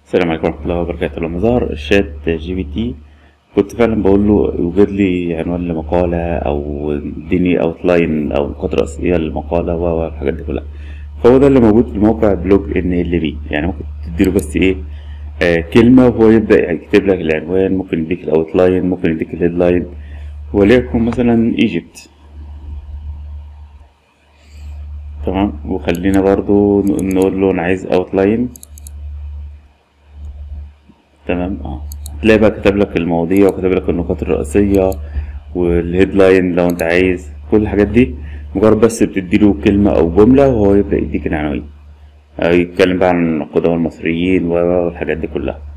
السلام عليكم ورحمة الله وبركاته لما ظهر الشات جي بي تي كنت فعلا بقول له يوجد لي عنوان لمقالة أو اديني أوتلاين أو نقاط رئيسية للمقالة و و الحاجات دي كلها فهو ده اللي موجود في موقع بلوج ان ال بي يعني ممكن تديله بس ايه آه كلمة وهو يبدأ يكتب لك العنوان ممكن يديك الأوتلاين ممكن يديك الهيدلاين وليكن مثلا ايجيبت تمام وخلينا برضو نقول له انا عايز اوتلاين تمام اه تلاقي بقى كتب لك المواضيع وكتب لك النقاط الرئيسية والهيدلاين لو انت عايز كل الحاجات دي مجرد بس بتديله كلمة او جملة وهو يبدأ يديك العناوين آه، يتكلم بقى عن القدماء المصريين والحاجات دي كلها